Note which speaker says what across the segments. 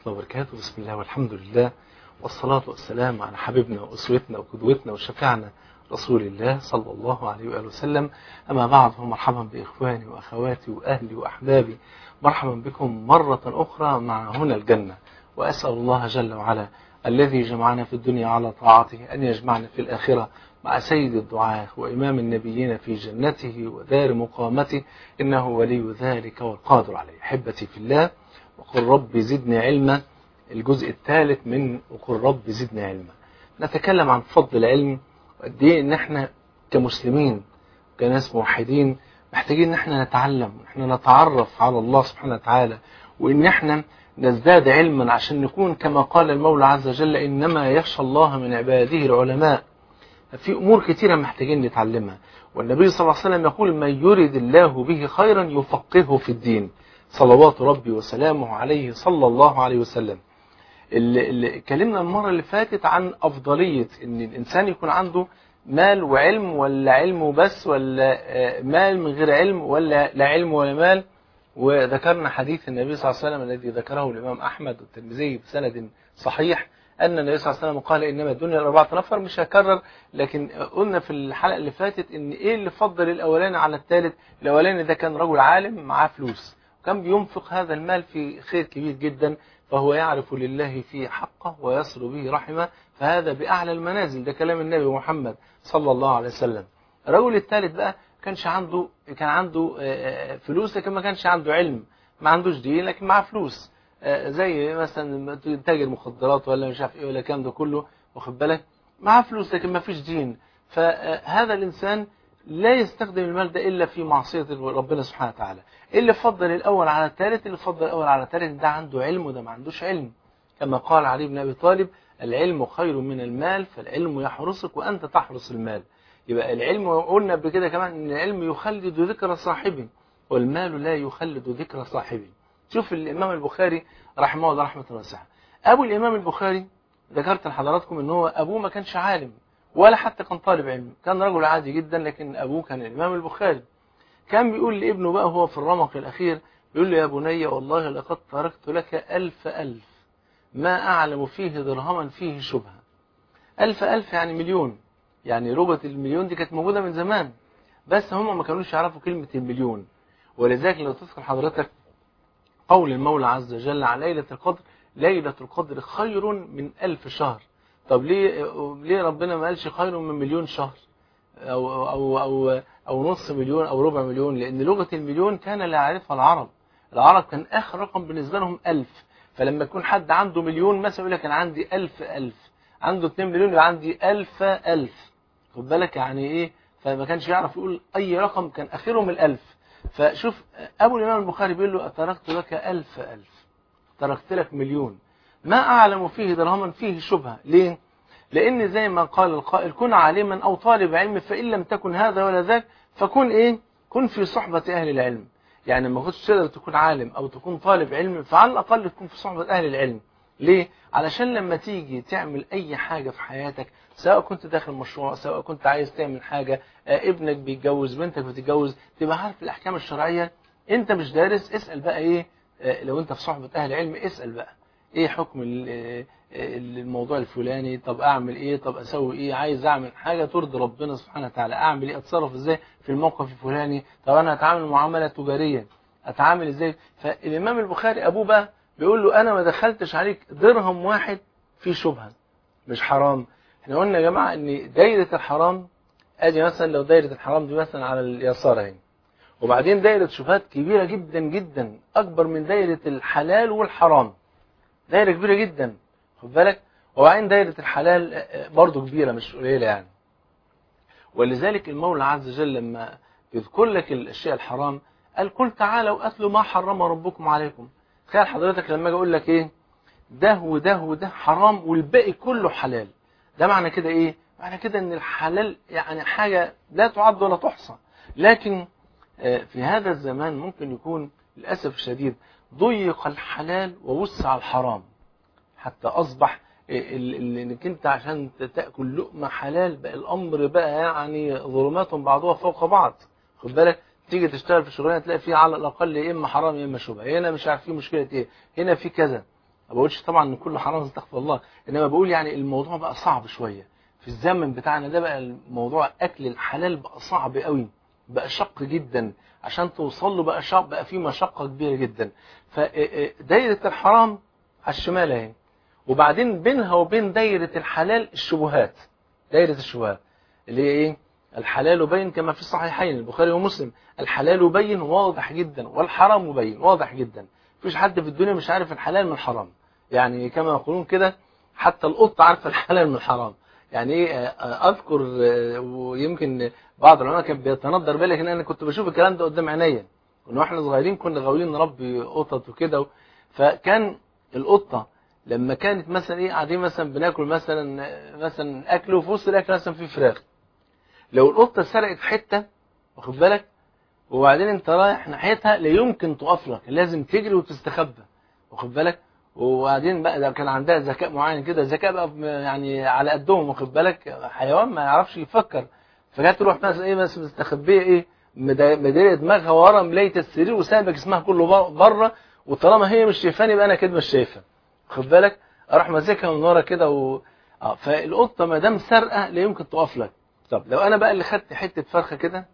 Speaker 1: الله وبركاته بسم الله والحمد لله والصلاة والسلام على حبيبنا وأسوتنا وقدوتنا وشفيعنا رسول الله صلى الله عليه وآله وسلم أما بعد فمرحبا بإخواني وأخواتي وأهلي وأحبابي مرحبا بكم مرة أخرى مع هنا الجنة وأسأل الله جل وعلا الذي جمعنا في الدنيا على طاعته أن يجمعنا في الآخرة مع سيد الدعاة وإمام النبيين في جنته ودار مقامته إنه ولي ذلك والقادر عليه حبتي في الله وقل رب زدني علما الجزء الثالث من وقل رب زدني علما نتكلم عن فضل العلم وقد ايه ان احنا كمسلمين كناس موحدين محتاجين ان احنا نتعلم ان احنا نتعرف على الله سبحانه وتعالى وان احنا نزداد علما عشان نكون كما قال المولى عز وجل انما يخشى الله من عباده العلماء في امور كثيره محتاجين نتعلمها والنبي صلى الله عليه وسلم يقول من يرد الله به خيرا يفقهه في الدين صلوات ربي وسلامه عليه صلى الله عليه وسلم اللي, اللي اتكلمنا المرة اللي فاتت عن أفضلية إن الإنسان يكون عنده مال وعلم ولا علم بس ولا مال من غير علم ولا لا علم ولا مال وذكرنا حديث النبي صلى الله عليه وسلم الذي ذكره الإمام أحمد والترمذي بسند صحيح أن النبي صلى الله عليه وسلم قال إنما الدنيا لأربعة نفر مش هكرر لكن قلنا في الحلقة اللي فاتت إن إيه اللي فضل الأولاني على الثالث الأولاني ده كان رجل عالم معاه فلوس كان بينفق هذا المال في خير كبير جدا فهو يعرف لله فيه حقه ويصل به رحمه فهذا بأعلى المنازل ده كلام النبي محمد صلى الله عليه وسلم الرجل الثالث بقى كانش عنده كان عنده فلوس لكن ما كانش عنده علم ما عندوش دين لكن معاه فلوس زي مثلا تاجر مخدرات ولا مش عارف ايه ولا الكلام ده كله واخد بالك معاه فلوس لكن ما فيش دين فهذا الانسان لا يستخدم المال ده إلا في معصية ربنا سبحانه وتعالى اللي فضل الأول على الثالث اللي فضل الأول على الثالث ده عنده علم وده ما عندوش علم كما قال علي بن أبي طالب العلم خير من المال فالعلم يحرسك وأنت تحرس المال يبقى العلم وقلنا قبل كده كمان ان العلم يخلد ذكر صاحبه والمال لا يخلد ذكر صاحبه شوف الإمام البخاري رحمه الله رحمة واسعة أبو الإمام البخاري ذكرت لحضراتكم ان هو أبوه ما كانش عالم ولا حتى كان طالب علم كان رجل عادي جدا لكن أبوه كان الإمام البخاري كان بيقول لابنه بقى هو في الرمق الأخير بيقول له يا بني والله لقد تركت لك ألف ألف ما أعلم فيه درهما فيه شبهة ألف ألف يعني مليون يعني ربة المليون دي كانت موجودة من زمان بس هم ما كانوش يعرفوا كلمة المليون ولذلك لو تذكر حضرتك قول المولى عز وجل على ليلة القدر ليلة القدر خير من ألف شهر طب ليه ليه ربنا ما قالش خير من مليون شهر أو أو أو أو نص مليون أو ربع مليون لأن لغة المليون كان لا يعرفها العرب العرب كان آخر رقم بالنسبة لهم ألف فلما يكون حد عنده مليون مثلا يقول لك أنا عندي ألف ألف عنده 2 مليون يبقى عندي ألف ألف خد بالك يعني إيه فما كانش يعرف يقول أي رقم كان آخرهم الألف فشوف أبو الإمام البخاري بيقول له أتركت لك ألف ألف تركت لك مليون ما أعلم فيه درهما فيه شبهة ليه؟ لأن زي ما قال القائل كن عالما أو طالب علم فإن لم تكن هذا ولا ذاك فكن إيه؟ كن في صحبة أهل العلم يعني ما كنتش تقدر تكون عالم أو تكون طالب علم فعلى الأقل تكون في صحبة أهل العلم ليه؟ علشان لما تيجي تعمل أي حاجة في حياتك سواء كنت داخل مشروع سواء كنت عايز تعمل حاجة ابنك بيتجوز بنتك بتتجوز تبقى عارف الأحكام الشرعية أنت مش دارس اسأل بقى إيه لو أنت في صحبة أهل علم اسأل بقى ايه حكم الموضوع الفلاني طب اعمل ايه طب اسوي ايه عايز اعمل حاجة ترضي ربنا سبحانه وتعالى اعمل ايه اتصرف ازاي في الموقف الفلاني طب انا اتعامل معاملة تجارية اتعامل ازاي فالامام البخاري ابوه بقى بيقول له انا ما دخلتش عليك درهم واحد في شبهة مش حرام احنا قلنا يا جماعة ان دايرة الحرام ادي مثلا لو دايرة الحرام دي مثلا على اليسار اهي وبعدين دايرة شبهات كبيرة جدا جدا اكبر من دايرة الحلال والحرام دايرة كبيرة جدا خد بالك وبعدين دايرة الحلال برضو كبيرة مش قليلة يعني ولذلك المولى عز وجل لما يذكر لك الأشياء الحرام قال قل تعالوا أتلوا ما حرم ربكم عليكم تخيل حضرتك لما أجي أقول لك إيه ده وده وده حرام والباقي كله حلال ده معنى كده إيه معنى كده إن الحلال يعني حاجة لا تعد ولا تحصى لكن في هذا الزمان ممكن يكون للأسف الشديد ضيق الحلال ووسع الحرام حتى أصبح انك انت عشان تاكل لقمه حلال بقى الامر بقى يعني ظلمات بعضها فوق بعض خد بالك تيجي تشتغل في شغلانه تلاقي فيها على الاقل يا اما حرام يا اما شبهه هنا مش عارف في مشكله ايه هنا في كذا ما بقولش طبعا ان كله حرام استغفر الله انما بقول يعني الموضوع بقى صعب شويه في الزمن بتاعنا ده بقى الموضوع اكل الحلال بقى صعب قوي بقى شق جدا عشان توصل له بقى شق بقى فيه مشقه كبيره جدا فدايره الحرام على الشمال اهي وبعدين بينها وبين دايره الحلال الشبهات دايره الشبهات اللي هي ايه الحلال بين كما في الصحيحين البخاري ومسلم الحلال بين واضح جدا والحرام بين واضح جدا مفيش حد في الدنيا مش عارف الحلال من الحرام يعني كما يقولون كده حتى القطة عارفة الحلال من الحرام يعني ايه اذكر ويمكن بعض العلماء كان بيتندر بالك ان انا كنت بشوف الكلام ده قدام عينيا كنا واحنا صغيرين كنا غاويين نربي قطط وكده فكان القطه لما كانت مثلا ايه قاعدين مثلا بناكل مثلا مثلا اكل وفي وسط الاكل مثلا في فراخ لو القطه سرقت حته واخد بالك وبعدين انت رايح ناحيتها لا يمكن تقف لك لازم تجري وتستخبى واخد بالك وبعدين بقى ده كان عندها ذكاء معين كده ذكاء بقى يعني على قدهم واخد بالك حيوان ما يعرفش يفكر فجت تروح مثلا ايه بس مستخبيه ايه مداريه دماغها ورا ملايه السرير وسايبه جسمها كله بره وطالما هي مش شايفاني يبقى انا كده مش شايفها واخد بالك اروح ماسكها من ورا كده و... اه فالقطه ما دام سارقه لا يمكن تقف لك طب لو انا بقى اللي خدت حته فرخه كده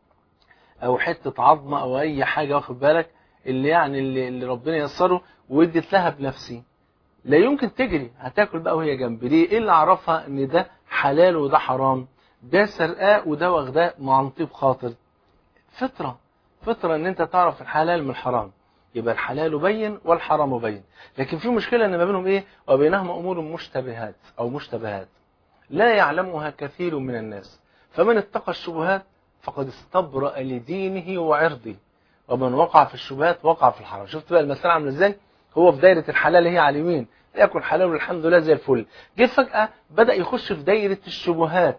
Speaker 1: او حته عظمه او اي حاجه واخد بالك اللي يعني اللي, اللي ربنا ييسره واديت لها بنفسي لا يمكن تجري هتاكل بقى وهي جنبي ليه ايه اللي عرفها ان ده حلال وده حرام ده سرقاء وده واخداه مع طيب خاطر فطره فطره ان انت تعرف الحلال من الحرام يبقى الحلال بين والحرام بين لكن في مشكله ان ما بينهم ايه وبينهما امور مشتبهات او مشتبهات لا يعلمها كثير من الناس فمن اتقى الشبهات فقد استبرأ لدينه وعرضه ومن وقع في الشبهات وقع في الحرام شفت بقى المسألة عامله ازاي هو في دايرة الحلال هي على اليمين ياكل حلال والحمد لله زي الفل جه فجأة بدأ يخش في دايرة الشبهات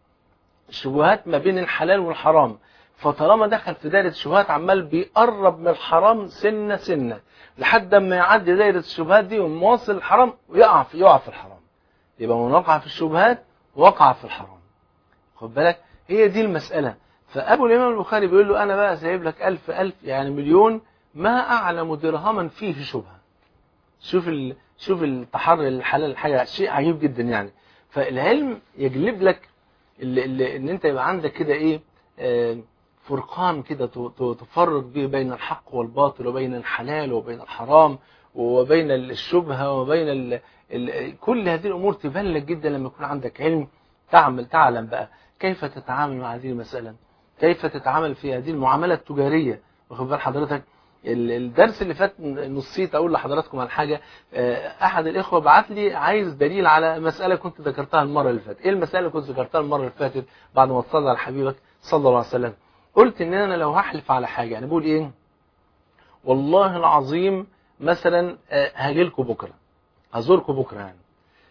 Speaker 1: الشبهات ما بين الحلال والحرام فطالما دخل في دايرة الشبهات عمال بيقرب من الحرام سنة سنة لحد ما يعدي دايرة الشبهات دي ومواصل الحرام ويقع في يقع في الحرام يبقى من وقع في الشبهات وقع في الحرام خد بالك هي دي المسألة فأبو الإمام البخاري بيقول له أنا بقى سايب لك ألف ألف يعني مليون ما أعلم درهما فيه شبهة شوف ال... شوف التحري الحلال حاجة شيء عجيب جدا يعني فالعلم يجلب لك ال... ال... ان انت يبقى عندك كده ايه آه فرقان كده تفرق به بين الحق والباطل وبين الحلال وبين الحرام وبين الشبهة وبين ال... ال... كل هذه الأمور تبان لك جدا لما يكون عندك علم تعمل تعلم بقى كيف تتعامل مع هذه المسألة كيف تتعامل في هذه المعاملة التجارية واخد بال حضرتك الدرس اللي فات نصيت اقول لحضراتكم على حاجه احد الاخوه بعت لي عايز دليل على مساله كنت ذكرتها المره اللي فاتت ايه المساله اللي كنت ذكرتها المره اللي فاتت بعد ما تصلى على حبيبك صلى الله عليه وسلم قلت ان انا لو هحلف على حاجه يعني بقول ايه والله العظيم مثلا هاجي لكم بكره هزوركم بكره يعني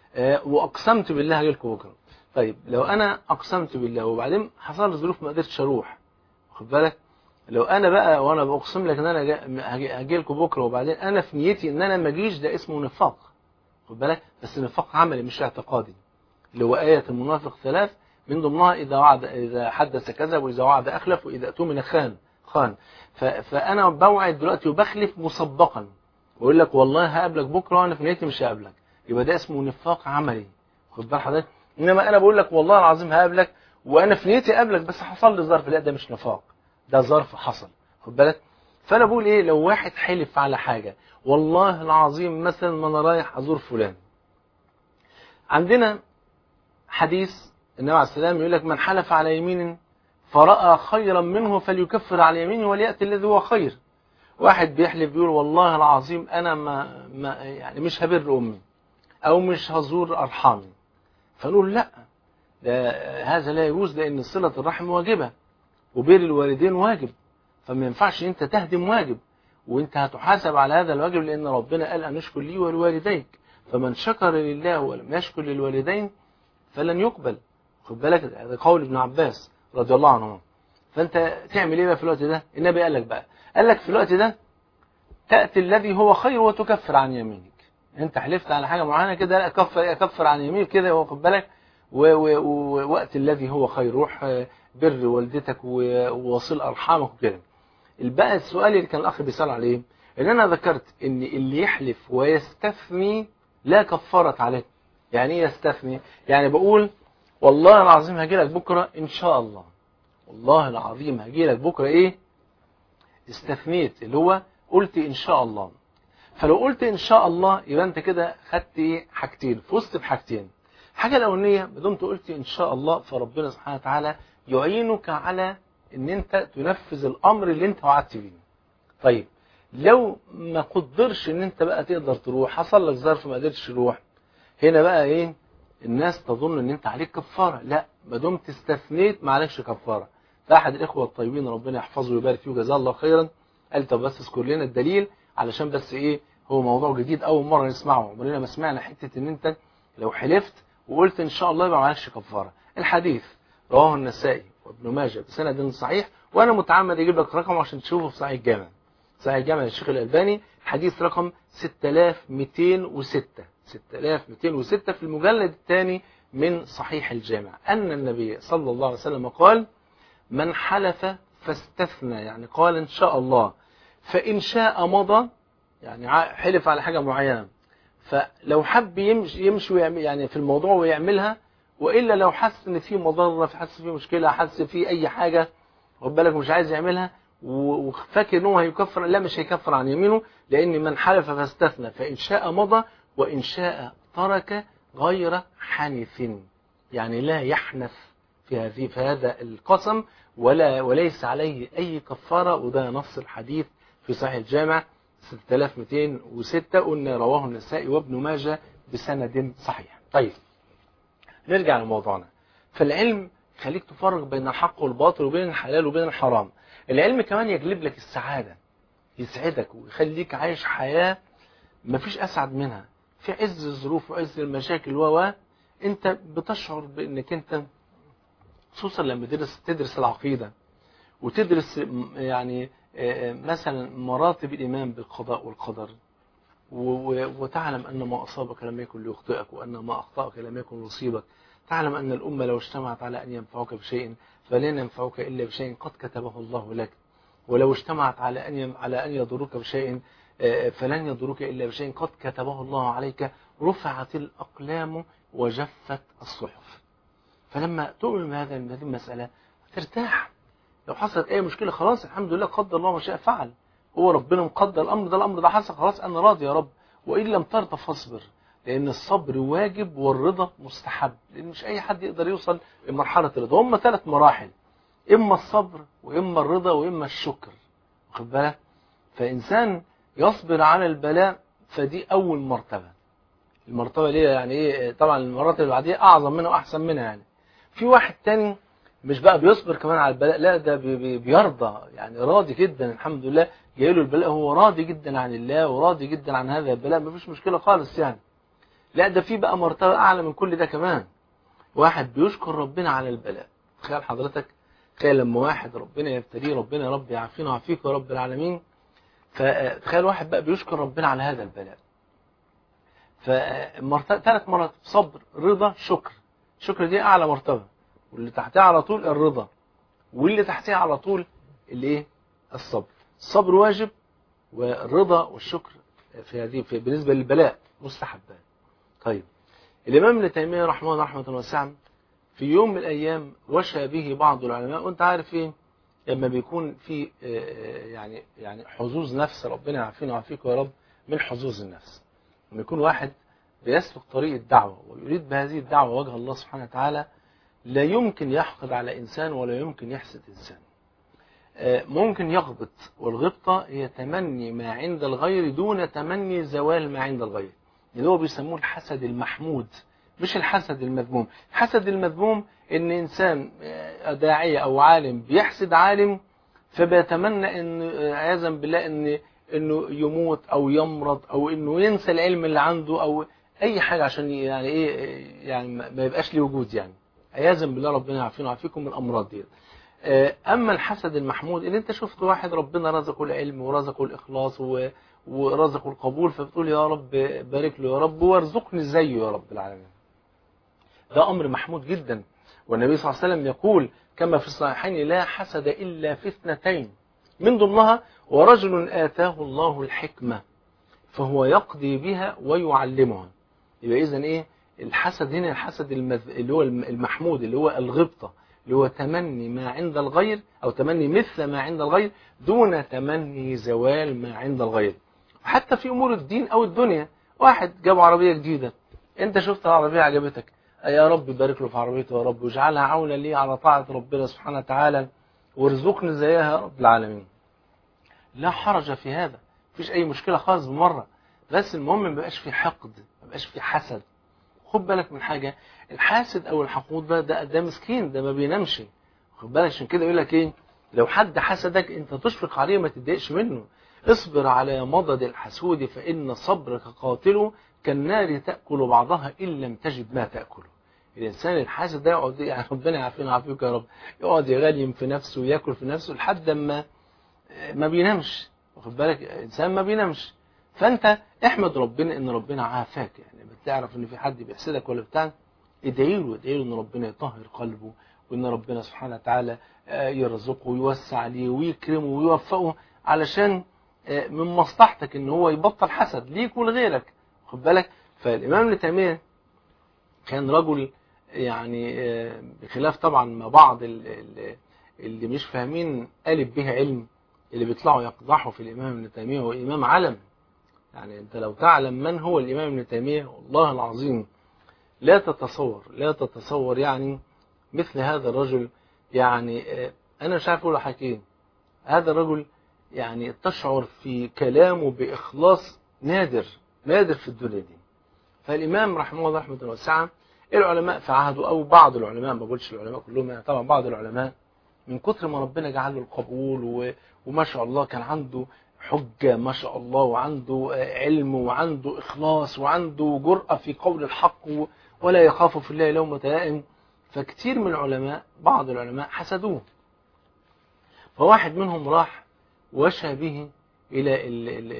Speaker 1: واقسمت بالله هاجي لكم بكره طيب لو انا اقسمت بالله وبعدين حصل ظروف ما قدرتش اروح خد بالك لو انا بقى وانا بقسم لك ان انا هاجي لكم بكره وبعدين انا في نيتي ان انا ما اجيش ده اسمه نفاق خد بالك بس نفاق عملي مش اعتقادي اللي هو آية المنافق ثلاث من ضمنها إذا وعد إذا حدث كذب وإذا وعد أخلف وإذا أتمن خان خان فأنا بوعد دلوقتي وبخلف مسبقا وأقول لك والله هقابلك بكرة وأنا في نيتي مش هقابلك يبقى ده اسمه نفاق عملي خد بال حضرتك إنما أنا بقول لك والله العظيم هقابلك وأنا في نيتي أقابلك بس حصل لي ظرف لا ده مش نفاق ده ظرف حصل خد بالك فانا بقول ايه لو واحد حلف على حاجة والله العظيم مثلا ما انا رايح ازور فلان عندنا حديث النبي عليه السلام يقول لك من حلف على يمين فرأى خيرا منه فليكفر على يمينه وليأتي الذي هو خير واحد بيحلف بيقول والله العظيم انا ما, ما يعني مش هبر امي او مش هزور ارحامي فنقول لا ده هذا لا يجوز لان صله الرحم واجبه وبر الوالدين واجب فما ينفعش انت تهدم واجب وانت هتحاسب على هذا الواجب لان ربنا قال ان اشكر لي ولوالديك فمن شكر لله ولم يشكر للوالدين فلن يقبل خد بالك هذا قول ابن عباس رضي الله عنه فانت تعمل ايه بقى في الوقت ده النبي قال لك بقى قال لك في الوقت ده تاتي الذي هو خير وتكفر عن يمينك انت حلفت على حاجه معينه كده لا كفر كفر عن يمينك كده واخد بالك ووقت الذي هو خير روح بر والدتك ووصل ارحامك وكده بقى السؤال اللي كان الاخ بيسال عليه ان انا ذكرت ان اللي يحلف ويستثني لا كفارة عليه يعني ايه يستثني يعني بقول والله العظيم هاجي لك بكره ان شاء الله والله العظيم هاجي لك بكره ايه استثنيت اللي هو قلت ان شاء الله فلو قلت ان شاء الله يبقى انت كده خدت ايه حاجتين فزت بحاجتين الحاجه الاولانيه ما دمت قلت ان شاء الله فربنا سبحانه وتعالى يعينك على ان انت تنفذ الامر اللي انت وعدت بيه طيب لو ما قدرش ان انت بقى تقدر تروح حصل لك ظرف ما قدرتش تروح هنا بقى ايه الناس تظن ان انت عليك كفاره لا ما دمت استثنيت ما عليكش كفاره فاحد الاخوه الطيبين ربنا يحفظه ويبارك فيه وجزاه الله خيرا قال طب بس اذكر لنا الدليل علشان بس ايه هو موضوع جديد اول مره نسمعه عمرنا ما سمعنا حته ان انت لو حلفت وقلت ان شاء الله يبقى ما عليكش كفاره الحديث رواه النسائي وابن ماجه بسند صحيح وانا متعمد اجيب لك رقم عشان تشوفه في صحيح الجامع صحيح الجامع للشيخ الالباني حديث رقم 6206 6206 في المجلد الثاني من صحيح الجامع أن النبي صلى الله عليه وسلم قال من حلف فاستثنى يعني قال إن شاء الله فإن شاء مضى يعني حلف على حاجة معينة فلو حب يمشي, يمشي ويعمل يعني في الموضوع ويعملها وإلا لو حس إن في مضرة حس في مشكلة حس في أي حاجة خد بالك مش عايز يعملها وفاكر ان هو هيكفر لا مش هيكفر عن يمينه لان من حلف فاستثنى فان شاء مضى وان شاء ترك غير حنث يعني لا يحنث في هذه في هذا القسم ولا وليس عليه اي كفاره وده نص الحديث في صحيح الجامع 6206 قلنا رواه النسائي وابن ماجه بسند صحيح طيب نرجع لموضوعنا فالعلم خليك تفرق بين الحق والباطل وبين الحلال وبين الحرام العلم كمان يجلب لك السعادة يسعدك ويخليك عايش حياة مفيش أسعد منها في عز الظروف وعز المشاكل و انت بتشعر بانك انت خصوصا لما تدرس تدرس العقيدة وتدرس يعني مثلا مراتب الإيمان بالقضاء والقدر وتعلم أن ما أصابك لم يكن ليخطئك وأن ما أخطأك لم يكن ليصيبك تعلم أن الأمة لو اجتمعت على أن ينفعوك بشيء فلن ينفعوك إلا بشيء قد كتبه الله لك ولو اجتمعت على أن على أن يضروك بشيء فلن يضروك إلا بشيء قد كتبه الله عليك رفعت الأقلام وجفت الصحف فلما تؤمن بهذا هذه المسألة ترتاح لو حصلت أي مشكلة خلاص الحمد لله قدر الله ما شاء فعل هو ربنا مقدر الأمر ده الأمر ده حصل خلاص أنا راضي يا رب وإن لم ترضى فاصبر لأن الصبر واجب والرضا مستحب لأن مش أي حد يقدر يوصل لمرحلة الرضا هم ثلاث مراحل إما الصبر وإما الرضا وإما الشكر واخد بالك فإنسان يصبر على البلاء فدي أول مرتبة المرتبة ليه يعني إيه طبعا المراتب اللي بعديها أعظم منها وأحسن منها يعني في واحد تاني مش بقى بيصبر كمان على البلاء لا ده بي بي بيرضى يعني راضي جدا الحمد لله جاي له البلاء هو راضي جدا عن الله وراضي جدا عن هذا البلاء مفيش مشكلة خالص يعني لا ده في بقى مرتبة أعلى من كل ده كمان واحد بيشكر ربنا على البلاء تخيل حضرتك تخيل لما واحد ربنا يبتليه ربنا يا رب يعافينا ويعافيك يا رب العالمين فتخيل واحد بقى بيشكر ربنا على هذا البلاء فمرتبة ثلاث مرات صبر رضا شكر الشكر دي أعلى مرتبة واللي تحتها على طول الرضا واللي تحتها على طول الايه الصبر الصبر واجب والرضا والشكر في هذه في بالنسبة للبلاء مستحبان طيب الإمام ابن تيمية رحمه الله رحمة واسعة في يوم من الأيام وشى به بعض العلماء وأنت عارف إيه لما بيكون في يعني يعني حظوظ نفس ربنا يعافينا ويعافيك يا رب من حظوظ النفس لما يكون واحد بيسلك طريق الدعوة ويريد بهذه الدعوة وجه الله سبحانه وتعالى لا يمكن يحقد على إنسان ولا يمكن يحسد إنسان ممكن يغبط والغبطة هي تمني ما عند الغير دون تمني زوال ما عند الغير اللي هو بيسموه الحسد المحمود مش الحسد المذموم الحسد المذموم ان انسان داعية او عالم بيحسد عالم فبيتمنى ان عياذا بالله ان انه يموت او يمرض او انه ينسى العلم اللي عنده او اي حاجة عشان يعني ايه يعني ما يبقاش ليه وجود يعني عياذا بالله ربنا يعافينا ويعافيكم من الامراض دي اما الحسد المحمود ان انت شفت واحد ربنا رزقه العلم ورزقه الاخلاص ورزقه القبول فبتقول يا رب بارك له يا رب وارزقني زيه يا رب العالمين ده امر محمود جدا والنبي صلى الله عليه وسلم يقول كما في الصحيحين لا حسد الا في اثنتين من ضمنها ورجل آتاه الله الحكمة فهو يقضي بها ويعلمها يبقى إذن إيه الحسد هنا الحسد المذ... اللي هو المحمود اللي هو الغبطة اللي هو تمني ما عند الغير أو تمني مثل ما عند الغير دون تمني زوال ما عند الغير حتى في أمور الدين أو الدنيا واحد جاب عربية جديدة أنت شفت العربية عجبتك يا رب بارك له في عربيته يا رب واجعلها عونا لي على طاعة ربنا سبحانه وتعالى وارزقني زيها يا رب العالمين لا حرج في هذا مفيش أي مشكلة خالص بمرة بس المهم ما بقاش في حقد ما بقاش في حسد خد بالك من حاجة الحاسد أو الحقود ده ده, ده مسكين ده ما بينامش خد بالك عشان كده يقول لك إيه لو حد حسدك أنت تشفق عليه ما تتضايقش منه اصبر على مضض الحسود فإن صبرك قاتله كالنار تأكل بعضها إن لم تجد ما تأكله الإنسان الحاسد ده يقعد يعني ربنا يعافينا ويعافيك يا رب يقعد يغليم في نفسه وياكل في نفسه لحد ما ما بينامش واخد بالك إنسان ما بينامش فأنت احمد ربنا إن ربنا عافاك يعني بتعرف إن في حد بيحسدك ولا بتاع ادعي له ادعي له إن ربنا يطهر قلبه وإن ربنا سبحانه وتعالى يرزقه ويوسع عليه ويكرمه ويوفقه علشان من مصلحتك إن هو يبطل حسد ليك ولغيرك خد بالك فالإمام ابن تيمية كان رجل يعني بخلاف طبعا ما بعض اللي مش فاهمين ألف بها علم اللي بيطلعوا يقضحوا في الإمام ابن تيمية هو إمام علم يعني أنت لو تعلم من هو الإمام ابن تيمية والله العظيم لا تتصور لا تتصور يعني مثل هذا الرجل يعني أنا مش عارف أقول حكيم هذا الرجل يعني تشعر في كلامه بإخلاص نادر نادر في الدنيا دي فالإمام رحمه الله رحمة واسعة العلماء في عهده أو بعض العلماء ما بقولش العلماء كلهم يعني طبعا بعض العلماء من كتر ما ربنا جعل له القبول و... وما شاء الله كان عنده حجة ما شاء الله وعنده علم وعنده إخلاص وعنده جرأة في قول الحق ولا يخاف في الله لومة لائم فكتير من العلماء بعض العلماء حسدوه فواحد منهم راح وشى به إلى ال ال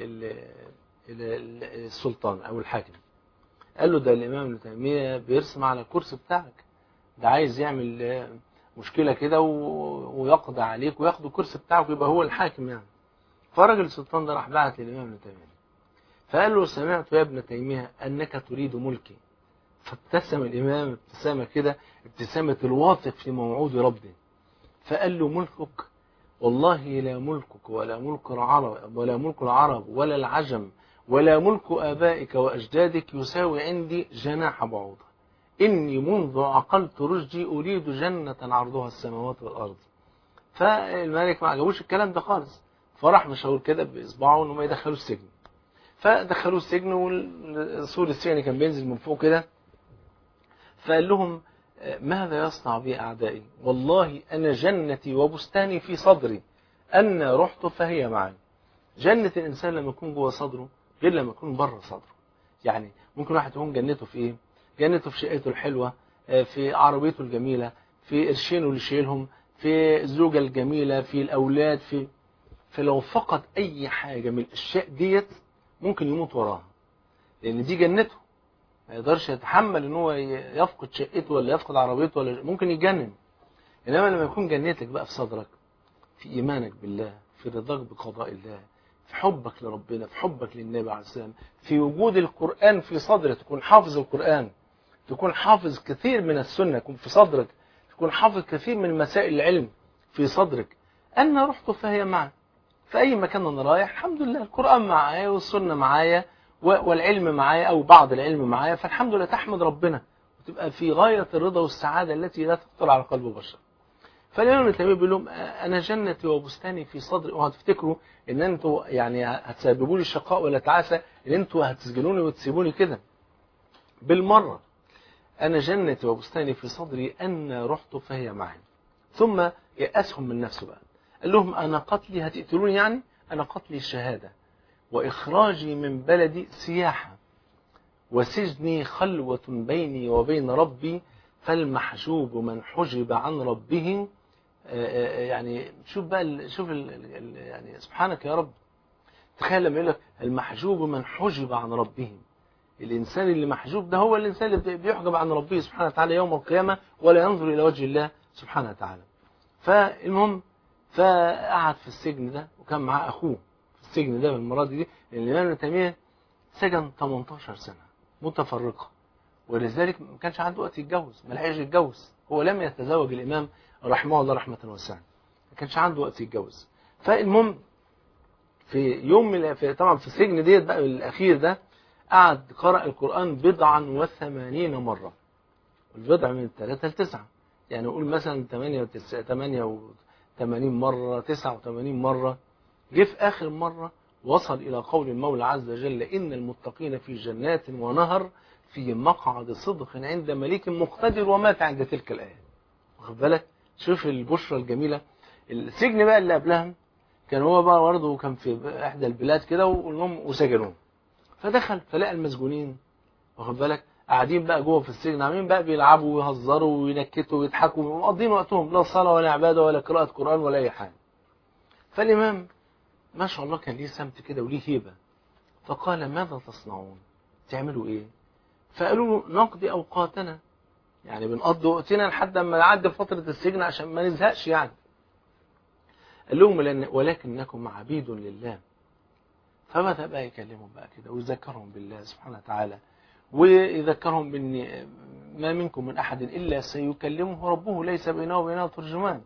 Speaker 1: ال السلطان أو الحاكم قال له ده الإمام ابن تيمية بيرسم على الكرسي بتاعك ده عايز يعمل مشكلة كده ويقضي عليك وياخد الكرسي بتاعك ويبقى هو الحاكم يعني فرجل السلطان ده راح بعت للإمام ابن تيمية فقال له سمعت يا ابن تيمية أنك تريد ملكي فابتسم الإمام ابتسامة كده ابتسامة الواثق في موعود ربه فقال له ملكك والله لا ملكك ولا ملك العرب ولا ملك العرب ولا العجم ولا ملك آبائك وأجدادك يساوي عندي جناح بعوضة إني منذ عقلت رشدي أريد جنة عرضها السماوات والأرض فالملك ما عجبوش الكلام ده خالص فراح مشاور كده بإصبعه إنه ما يدخلوه السجن فدخلوه السجن والسور السجن كان بينزل من فوق كده فقال لهم ماذا يصنع بي أعدائي والله أنا جنتي وبستاني في صدري أن رحت فهي معي جنة الإنسان لما يكون جوه صدره غير لما يكون بره صدره يعني ممكن واحد يكون جنته في إيه جنته في شقته الحلوة في عربيته الجميلة في قرشينه اللي شايلهم في الزوجة الجميلة في الأولاد في فلو فقد أي حاجة من الأشياء ديت ممكن يموت وراها لأن دي جنته ما يقدرش يتحمل ان هو يفقد شقته ولا يفقد عربيته ولا ممكن يتجنن انما لما يكون جنتك بقى في صدرك في ايمانك بالله في رضاك بقضاء الله في حبك لربنا في حبك للنبي عليه السلام في وجود القرآن في صدرك تكون حافظ القرآن تكون حافظ كثير من السنة يكون في صدرك تكون حافظ كثير من مسائل العلم في صدرك أنا رحت فهي معي في أي مكان أنا رايح الحمد لله القرآن معايا والسنة معايا والعلم معايا أو بعض العلم معايا فالحمد لله تحمد ربنا وتبقى في غاية الرضا والسعادة التي لا تخطر على قلب بشر فالإمام ابن تيمية بيقول لهم أنا جنتي وبستاني في صدري وهتفتكروا إن أنتوا يعني هتسببوا لي الشقاء ولا تعاسة إن أنتوا هتسجنوني وتسيبوني كده بالمرة أنا جنتي وبستاني في صدري أن رحت فهي معي ثم يأسهم من نفسه بقى قال لهم أنا قتلي هتقتلوني يعني أنا قتلي الشهادة وإخراجي من بلدي سياحة وسجني خلوة بيني وبين ربي فالمحجوب من حجب عن ربه يعني شوف بقى شوف ال يعني سبحانك يا رب تخيل لما يقول لك المحجوب من حجب عن ربه الإنسان اللي محجوب ده هو الإنسان اللي بيحجب عن ربه سبحانه وتعالى يوم القيامة ولا ينظر إلى وجه الله سبحانه وتعالى فالمهم فقعد في السجن ده وكان معاه اخوه في السجن ده بالمراد دي لان الامام ابن تيميه سجن 18 سنه متفرقه ولذلك ما كانش عنده وقت يتجوز ما لحقش يتجوز هو لم يتزوج الامام رحمه الله رحمه واسعه ما كانش عنده وقت يتجوز فالمهم في يوم من في طبعا في السجن ديت بقى الاخير ده قعد قرأ القرآن بضعا وثمانين مرة البضع من ثلاثة لتسعة يعني نقول مثلا 88 مرة 89 مرة جه في آخر مرة وصل إلى قول المولى عز وجل إن المتقين في جنات ونهر في مقعد صدق عند مليك مقتدر ومات عند تلك الآية واخد بالك شوف البشرى الجميلة السجن بقى اللي قبلها كان هو بقى برضه كان في إحدى البلاد كده والمهم وسجنوه فدخل فلقى المسجونين واخد بالك قاعدين بقى جوه في السجن عاملين بقى بيلعبوا ويهزروا وينكتوا ويضحكوا ومقضين وقتهم لا صلاة ولا عبادة ولا قراءة قرآن ولا أي حاجة فالإمام ما شاء الله كان ليه سمت كده وليه هيبة فقال ماذا تصنعون تعملوا إيه فقالوا له نقضي أوقاتنا يعني بنقضي وقتنا لحد ما نعدي فترة السجن عشان ما نزهقش يعني قال لهم ولكنكم عبيد لله فبدأ بقى يكلمهم بقى كده ويذكرهم بالله سبحانه وتعالى ويذكرهم بأن ما منكم من أحد إلا سيكلمه ربه ليس بينه وبينه ترجمان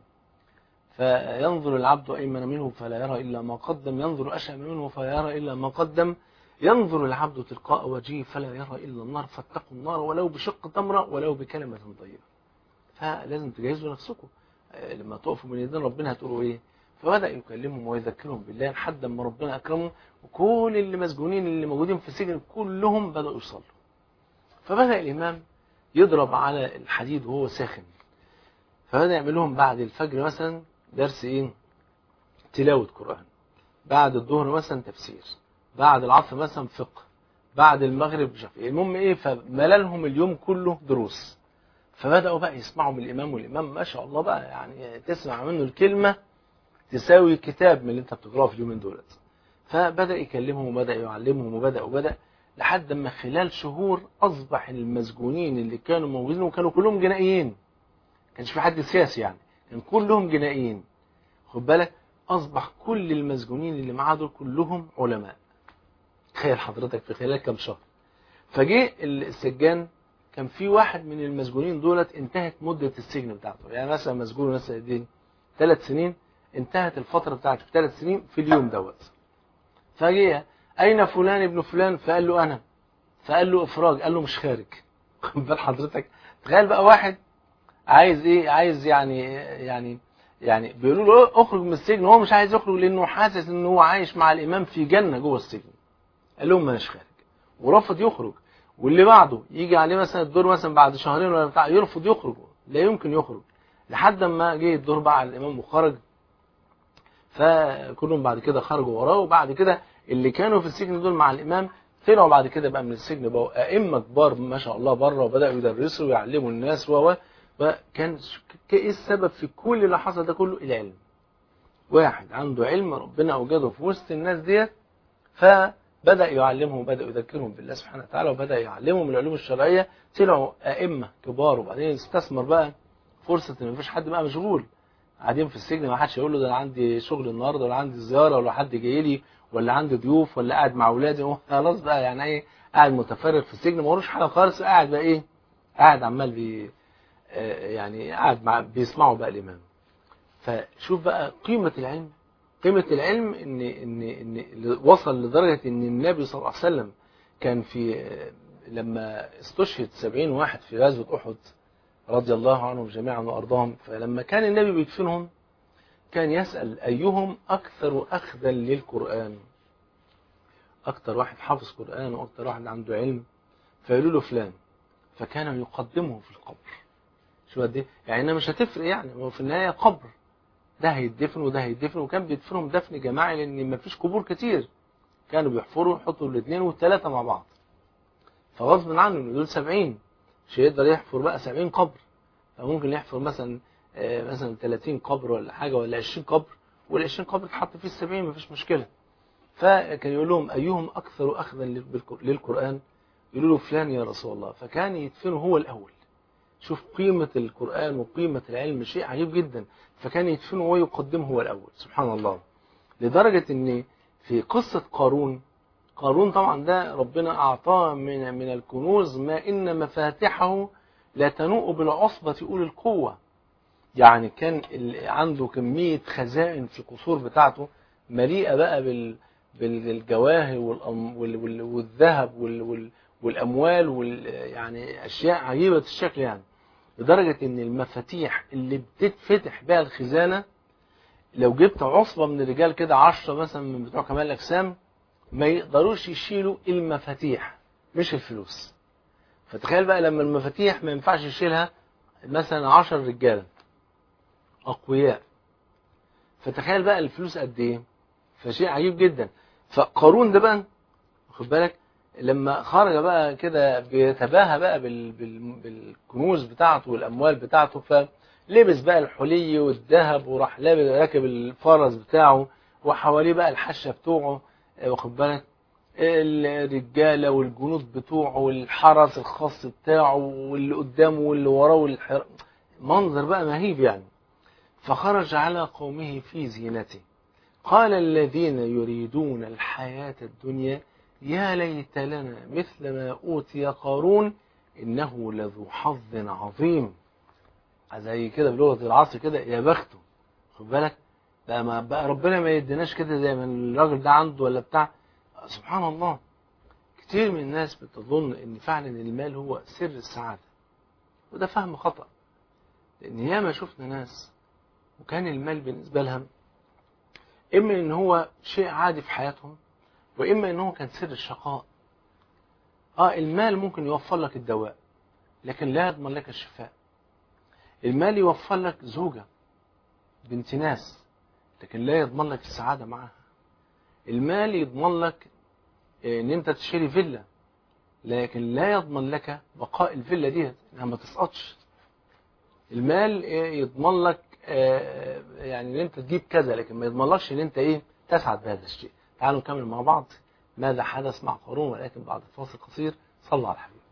Speaker 1: فينظر العبد أيمن منه فلا يرى إلا ما قدم ينظر أشأم منه فلا يرى إلا ما قدم ينظر العبد تلقاء وجهه فلا يرى إلا النار فاتقوا النار ولو بشق تمرة ولو بكلمة طيبة فلازم تجهزوا نفسكم لما تقفوا بين يدين ربنا هتقولوا إيه فبدأ يكلمهم ويذكرهم بالله لحد ما ربنا أكرمهم وكل اللي مسجونين اللي موجودين في السجن كلهم بدأوا يصلوا فبدأ الإمام يضرب على الحديد وهو ساخن فبدأ يعمل لهم بعد الفجر مثلا درس إيه تلاوة قرآن بعد الظهر مثلا تفسير بعد العصر مثلا فقه بعد المغرب مش عارف ايه المهم ايه فملالهم اليوم كله دروس فبدأوا بقى يسمعوا من الإمام والإمام ما شاء الله بقى يعني تسمع منه الكلمة تساوي كتاب من اللي انت بتقراه في اليومين دولت فبدأ يكلمهم وبدأ يعلمهم وبدأ وبدأ لحد ما خلال شهور أصبح المسجونين اللي كانوا موجودين وكانوا كلهم جنائيين كانش في حد سياسي يعني كان كلهم جنائيين خد بالك أصبح كل المسجونين اللي معاه دول كلهم علماء تخيل حضرتك في خلال كام شهر فجه السجان كان في واحد من المسجونين دولت انتهت مدة السجن بتاعته يعني مثلا مسجون مثلا دي ثلاث سنين انتهت الفترة بتاعته ثلاث سنين في اليوم دوت فجه أين فلان ابن فلان فقال له أنا فقال له إفراج قال له مش خارج بال حضرتك تخيل بقى واحد عايز إيه عايز يعني يعني يعني بيقولوا له اخرج من السجن هو مش عايز يخرج لأنه حاسس إن هو عايش مع الإمام في جنة جوه السجن قال لهم مش خارج ورفض يخرج واللي بعده يجي عليه مثلا الدور مثلا بعد شهرين ولا بتاع يرفض يخرج لا يمكن يخرج لحد ما جه الدور بقى على الإمام وخرج فكلهم بعد كده خرجوا وراه وبعد كده اللي كانوا في السجن دول مع الإمام طلعوا بعد كده بقى من السجن بقوا أئمة كبار ما شاء الله بره وبدأوا يدرسوا ويعلموا الناس و وكان ايه السبب في كل اللي حصل ده كله العلم واحد عنده علم ربنا أوجده في وسط الناس ديت فبدأ يعلمهم وبدأ يذكرهم بالله سبحانه وتعالى وبدأ يعلمهم العلوم الشرعية طلعوا أئمة كبار وبعدين استثمر بقى فرصة إن مفيش حد بقى مشغول قاعدين في السجن ما حدش يقول له ده انا عندي شغل النهارده ولا عندي زياره ولا حد جاي لي ولا عندي ضيوف ولا قاعد مع اولادي هو خلاص بقى يعني ايه قاعد متفرغ في السجن ما وروش حاجه خالص قاعد بقى ايه قاعد عمال بي يعني قاعد مع بيسمعوا بقى الامام فشوف بقى قيمه العلم قيمه العلم ان ان ان وصل لدرجه ان النبي صلى الله عليه وسلم كان في لما استشهد 70 واحد في غزوه احد رضي الله عنهم جميعا وأرضاهم فلما كان النبي بيدفنهم كان يسأل أيهم أكثر أخذا للقرآن أكثر واحد حافظ قرآن وأكثر واحد عنده علم فيقولوا له فلان فكان يقدمه في القبر شو قد ايه يعني انها مش هتفرق يعني هو في النهايه قبر ده هيدفن وده هيدفن وكان بيدفنهم دفن جماعي لان ما فيش قبور كتير كانوا بيحفروا يحطوا الاثنين والثلاثه مع بعض فغصب عنه ان دول 70 مش هيقدر يحفر بقى 70 قبر فممكن يحفر مثلا مثلا 30 قبر ولا حاجه ولا 20 قبر وال 20 قبر تحط فيه ال 70 مفيش مشكله فكان يقول لهم ايهم اكثر اخذا للقران يقولوا له فلان يا رسول الله فكان يدفنه هو الاول شوف قيمة القرآن وقيمة العلم شيء عجيب جدا فكان يدفنه ويقدمه هو الأول سبحان الله لدرجة ان في قصة قارون قارون طبعا ده ربنا أعطاه من من الكنوز ما إن مفاتحه لا تنوء بالعصبة أولي القوة يعني كان عنده كمية خزائن في القصور بتاعته مليئة بقى بال بالجواهر والذهب والأموال وال يعني أشياء عجيبة الشكل يعني لدرجة إن المفاتيح اللي بتتفتح بها الخزانة لو جبت عصبة من الرجال كده عشرة مثلا من بتوع كمال الأجسام ما يقدروش يشيلوا المفاتيح مش الفلوس فتخيل بقى لما المفاتيح ما ينفعش يشيلها مثلا عشر رجالة أقوياء فتخيل بقى الفلوس قد إيه فشيء عجيب جدا فقارون ده بقى خد بالك لما خرج بقى كده بيتباهى بقى بال... بال... بالكنوز بتاعته والأموال بتاعته فلبس بقى الحلي والذهب وراح راكب الفرس بتاعه وحواليه بقى الحشة بتوعه واخد بالك الرجاله والجنود بتوعه والحرس الخاص بتاعه واللي قدامه واللي وراه والحر... منظر بقى مهيب يعني فخرج على قومه في زينته قال الذين يريدون الحياة الدنيا يا ليت لنا مثل ما أوتي قارون إنه لذو حظ عظيم زي كده بلغة العصر كده يا بخته خد بالك بقى, ما بقى ربنا ما يديناش كده زي ما الراجل ده عنده ولا بتاع سبحان الله كتير من الناس بتظن ان فعلا المال هو سر السعادة وده فهم خطأ لان ياما شفنا ناس وكان المال بالنسبة لها اما ان هو شيء عادي في حياتهم واما ان هو كان سر الشقاء اه المال ممكن يوفر لك الدواء لكن لا يضمن لك الشفاء المال يوفر لك زوجة بنت ناس لكن لا يضمن لك السعادة معها المال يضمن لك ان انت تشتري فيلا لكن لا يضمن لك بقاء الفيلا دي انها ما تسقطش المال يضمن لك يعني ان انت تجيب كذا لكن ما يضمنلكش ان انت ايه تسعد بهذا الشيء تعالوا نكمل مع بعض ماذا حدث مع قارون ولكن بعد فاصل قصير صلى على الحبيب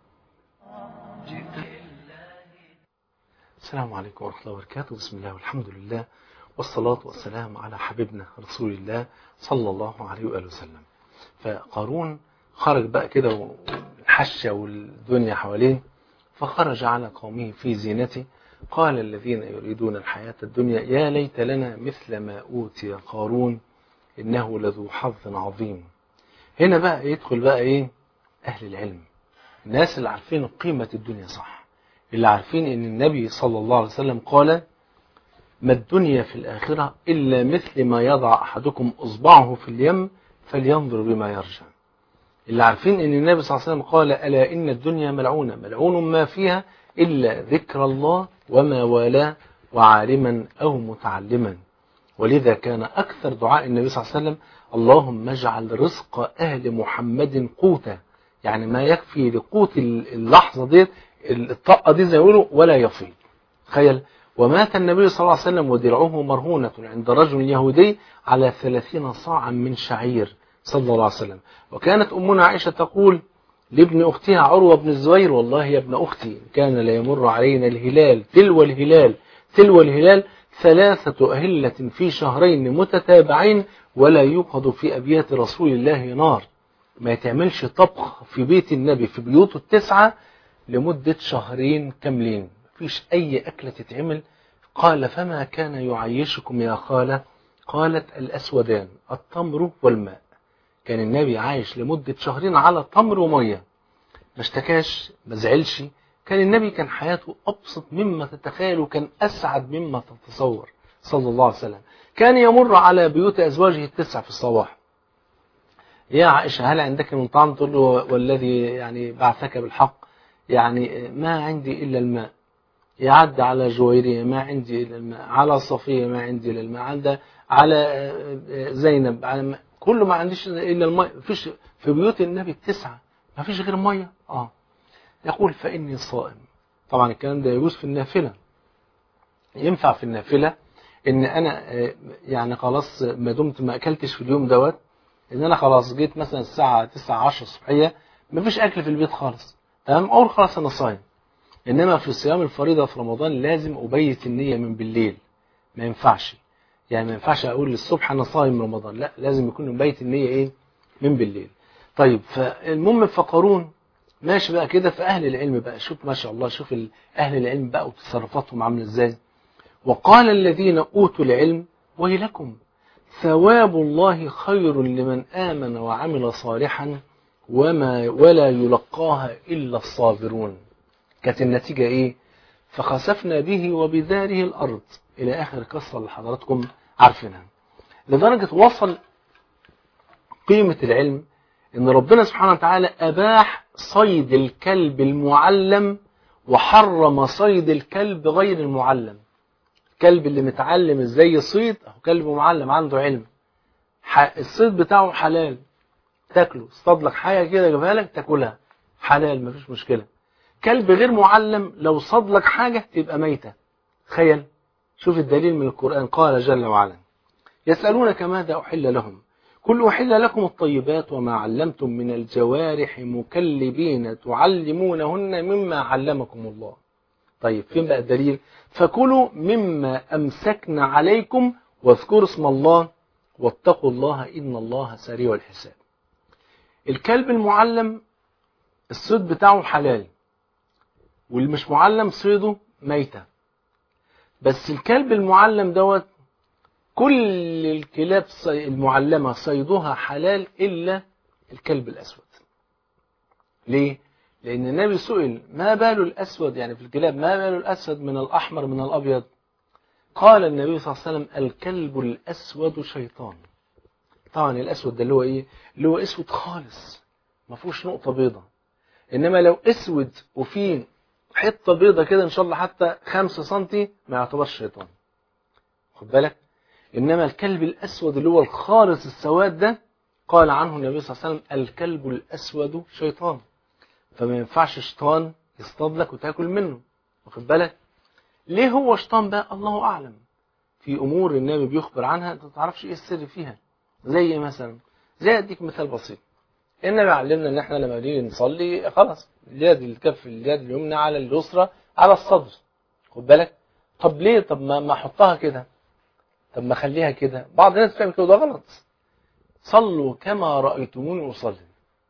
Speaker 1: السلام عليكم ورحمة الله وبركاته بسم الله والحمد لله والصلاة والسلام على حبيبنا رسول الله صلى الله عليه وآله وسلم فقارون خرج بقى كده والحشة والدنيا حواليه فخرج على قومه في زينته قال الذين يريدون الحياة الدنيا يا ليت لنا مثل ما أوتي قارون إنه لذو حظ عظيم هنا بقى يدخل بقى إيه أهل العلم الناس اللي عارفين قيمة الدنيا صح اللي عارفين إن النبي صلى الله عليه وسلم قال ما الدنيا في الآخرة إلا مثل ما يضع أحدكم إصبعه في اليم فلينظر بما يرجع اللي عارفين ان النبي صلى الله عليه وسلم قال ألا إن الدنيا ملعونة ملعون ما فيها إلا ذكر الله وما والاه وعالما أو متعلما ولذا كان أكثر دعاء النبي صلى الله عليه وسلم اللهم اجعل رزق أهل محمد قوتا يعني ما يكفي لقوت اللحظة دي الطاقة دي زي ما يقولوا ولا يفيض تخيل ومات النبي صلى الله عليه وسلم ودرعه مرهونة عند رجل يهودي على ثلاثين صاعا من شعير صلى الله عليه وسلم وكانت أمنا عائشة تقول لابن أختها عروة بن الزبير والله يا ابن أختي كان لا يمر علينا الهلال تلو الهلال تلو الهلال ثلاثة أهلة في شهرين متتابعين ولا يوقد في أبيات رسول الله نار ما يتعملش طبخ في بيت النبي في بيوته التسعة لمدة شهرين كاملين مفيش أي أكلة تتعمل قال فما كان يعيشكم يا خالة قالت الأسودان التمر والماء كان النبي عايش لمدة شهرين على تمر ومية ما اشتكاش ما زعلش كان النبي كان حياته أبسط مما تتخيل وكان أسعد مما تتصور صلى الله عليه وسلم كان يمر على بيوت أزواجه التسع في الصباح يا عائشة هل عندك من طعام تقول له والذي يعني بعثك بالحق يعني ما عندي إلا الماء يعد على جويرية ما عندي إلا الماء على صفية ما عندي إلا الماء عند على زينب على كل ما عنديش إلا الماء فيش في بيوت النبي التسعة ما فيش غير مية آه يقول فإني صائم طبعا الكلام ده يجوز في النافلة ينفع في النافلة ان انا يعني خلاص ما دمت ما اكلتش في اليوم دوت ان انا خلاص جيت مثلا الساعة 9 10 الصبحية ما فيش اكل في البيت خالص تمام اقول خلاص انا صايم انما في صيام الفريضه في رمضان لازم ابيت النيه من بالليل ما ينفعش يعني ما ينفعش اقول الصبح انا صايم رمضان لا لازم يكون مبيت النيه ايه من بالليل طيب فالمهم فقارون ماشي بقى كده في اهل العلم بقى شوف ما شاء الله شوف ال- اهل العلم بقى وتصرفاتهم عامله ازاي وقال الذين اوتوا العلم ويلكم ثواب الله خير لمن امن وعمل صالحا وما ولا يلقاها الا الصابرون كانت النتيجه ايه فخسفنا به وبداره الارض الى اخر قصه اللي حضراتكم عارفينها لدرجه وصل قيمه العلم ان ربنا سبحانه وتعالى اباح صيد الكلب المعلم وحرم صيد الكلب غير المعلم الكلب اللي متعلم ازاي يصيد اهو كلب معلم عنده علم ح- الصيد بتاعه حلال تاكله اصطاد لك حاجه كده جابها لك تاكلها حلال مفيش مشكله كلب غير معلم لو صاد لك حاجه تبقى ميته تخيل شوف الدليل من القران قال جل وعلا يسالونك ماذا احل لهم قل أحل لكم الطيبات وما علمتم من الجوارح مكلبين تعلمونهن مما علمكم الله طيب فين بقى الدليل فكلوا مما أمسكن عليكم واذكروا اسم الله واتقوا الله إن الله سريع الحساب الكلب المعلم الصيد بتاعه حلال واللي مش معلم صيده ميتة بس الكلب المعلم دوت كل الكلاب صي- المعلمة صيدها حلال إلا الكلب الأسود ليه؟ لأن النبي سئل ما بال الأسود يعني في الكلاب ما بال الأسود من الأحمر من الأبيض قال النبي صلى الله عليه وسلم الكلب الأسود شيطان طبعا الأسود ده اللي هو إيه؟ اللي هو أسود خالص ما فيهوش نقطة بيضة إنما لو أسود وفيه حتة بيضة كده إن شاء الله حتى خمسة سنتي ما يعتبرش شيطان خد بالك إنما الكلب الأسود اللي هو الخالص السواد ده قال عنه النبي صلى الله عليه وسلم الكلب الأسود شيطان فما ينفعش شيطان يصطاد لك وتاكل منه واخد بالك ليه هو شيطان بقى الله أعلم في أمور النبي بيخبر عنها أنت ما تعرفش إيه السر فيها زي مثلا زي أديك مثال بسيط النبي علمنا إن إحنا لما نيجي نصلي خلاص اليد الكف اليد اليمنى على اليسرى على الصدر خد بالك طب ليه طب ما ما احطها كده طب ما اخليها كده بعض الناس بتعمل كده ده غلط صلوا كما رأيتموني أصلي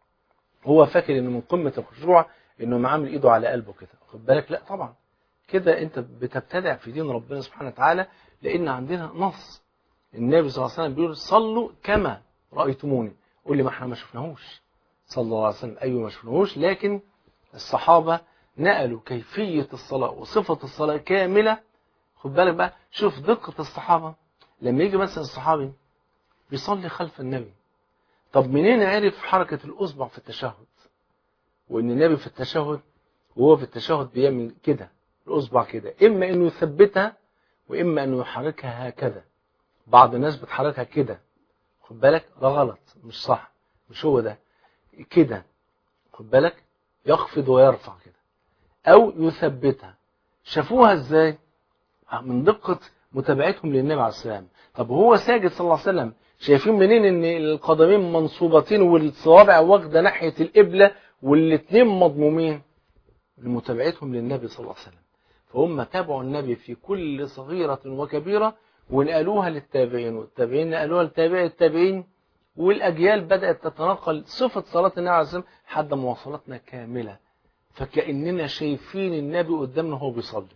Speaker 1: هو فاكر ان من قمة الخشوع انه معامل ايده على قلبه كده واخد بالك لا طبعا كده انت بتبتدع في دين ربنا سبحانه وتعالى لان عندنا نص النبي صلى الله عليه وسلم بيقول صلوا كما رأيتموني قول لي ما احنا ما شفناهوش صلى الله عليه وسلم ايوه ما شفناهوش لكن الصحابة نقلوا كيفية الصلاة وصفة الصلاة كاملة خد بالك بقى شوف دقة الصحابة لما يجي مثلا الصحابي بيصلي خلف النبي طب منين عرف حركة الأصبع في التشهد وإن النبي في التشهد وهو في التشهد بيعمل كده الأصبع كده إما إنه يثبتها وإما إنه يحركها هكذا بعض الناس بتحركها كده خد بالك ده غلط مش صح مش هو ده كده خد بالك يخفض ويرفع كده أو يثبتها شافوها إزاي من دقة متابعتهم للنبي عليه السلام طب هو ساجد صلى الله عليه وسلم شايفين منين ان القدمين منصوبتين والصوابع واخده ناحيه القبله والاثنين مضمومين لمتابعتهم للنبي صلى الله عليه وسلم فهم تابعوا النبي في كل صغيره وكبيره ونقلوها للتابعين والتابعين نقلوها لتابعي التابعين والاجيال بدات تتنقل صفه صلاه النبي عليه السلام لحد ما وصلتنا كامله فكاننا شايفين النبي قدامنا وهو بيصلي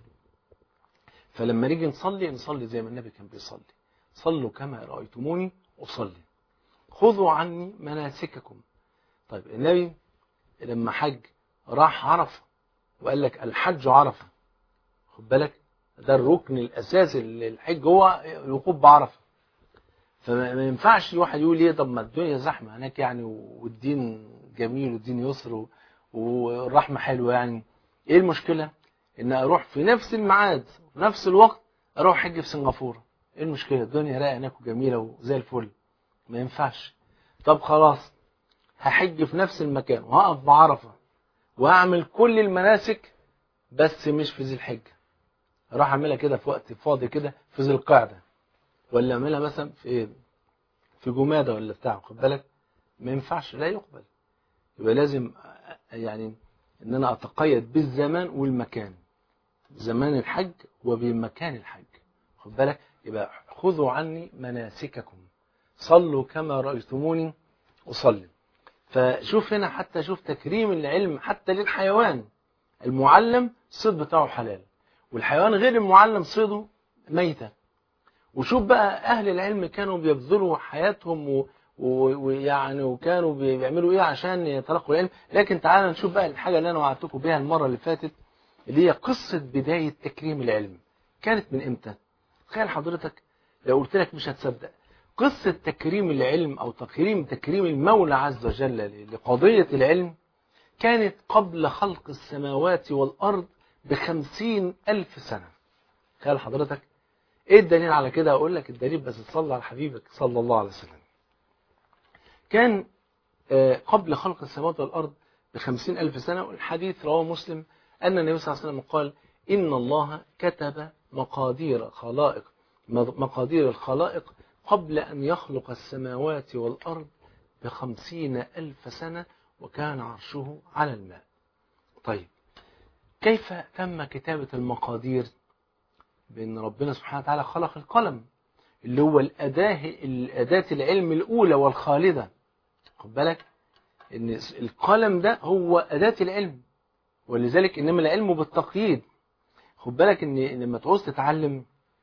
Speaker 1: فلما نيجي نصلي نصلي زي ما النبي كان بيصلي صلوا كما رأيتموني أصلي خذوا عني مناسككم طيب النبي لما حج راح عرفة وقال لك الحج عرفة خد بالك ده الركن الأساسي للحج هو الوقوف بعرفة فما ينفعش الواحد يقول ايه طب ما الدنيا زحمة هناك يعني والدين جميل والدين يسر والرحمة حلوة يعني ايه المشكلة ان اروح في نفس الميعاد في نفس الوقت اروح حج في سنغافوره ايه المشكله الدنيا رايقه هناك وجميله وزي الفل ما ينفعش طب خلاص هحج في نفس المكان وهقف بعرفه وهعمل كل المناسك بس مش في ذي الحجه اروح اعملها كده في وقت فاضي كده في ذي القعده ولا اعملها مثلا في في جماده ولا بتاع خد بالك ما ينفعش لا يقبل يبقى لازم يعني ان انا اتقيد بالزمان والمكان زمان الحج وبمكان الحج خد بالك يبقى خذوا عني مناسككم صلوا كما رأيتموني أصلي فشوف هنا حتى شوف تكريم العلم حتى للحيوان المعلم الصيد بتاعه حلال والحيوان غير المعلم صيده ميتة وشوف بقى أهل العلم كانوا بيبذلوا حياتهم و... ويعني وكانوا بيعملوا ايه عشان يتلقوا العلم لكن تعالى نشوف بقى الحاجة اللي انا وعدتكم بيها المرة اللي فاتت اللي هي قصة بداية تكريم العلم كانت من امتى تخيل حضرتك لو قلت لك مش هتصدق قصة تكريم العلم او تكريم تكريم المولى عز وجل لقضية العلم كانت قبل خلق السماوات والارض بخمسين الف سنة تخيل حضرتك ايه الدليل على كده اقول لك الدليل بس تصلي على حبيبك صلى الله عليه وسلم كان قبل خلق السماوات والأرض بخمسين ألف سنة والحديث رواه مسلم أن النبي صلى الله عليه وسلم قال إن الله كتب مقادير خلائق مقادير الخلائق قبل أن يخلق السماوات والأرض بخمسين ألف سنة وكان عرشه على الماء طيب كيف تم كتابة المقادير بأن ربنا سبحانه وتعالى خلق القلم اللي هو الأداة الأداة العلم الأولى والخالدة خد بالك ان القلم ده هو أداة العلم ولذلك إنما العلم بالتقييد خد بالك ان لما تعوز تتعلم